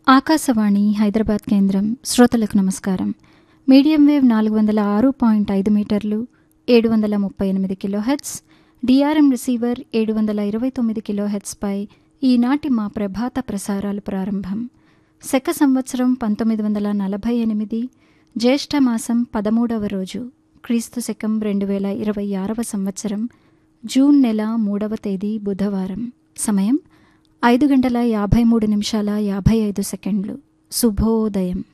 ఆకాశవాణి హైదరాబాద్ కేంద్రం శ్రోతలకు నమస్కారం మీడియం వేవ్ నాలుగు వందల ఆరు పాయింట్ ఐదు మీటర్లు ఏడు వందల ముప్పై ఎనిమిది కిలోహెట్స్ డిఆర్ఎం రిసీవర్ ఏడు వందల ఇరవై తొమ్మిది కిలోహెట్స్పై ఈనాటి మా ప్రభాత ప్రసారాలు ప్రారంభం శక సంవత్సరం పంతొమ్మిది వందల నలభై ఎనిమిది జ్యేష్ఠ మాసం పదమూడవ రోజు క్రీస్తు శకం రెండు వేల ఇరవై ఆరవ సంవత్సరం జూన్ నెల మూడవ తేదీ బుధవారం సమయం ఐదు గంటల యాభై మూడు నిమిషాల యాభై ఐదు సెకండ్లు శుభోదయం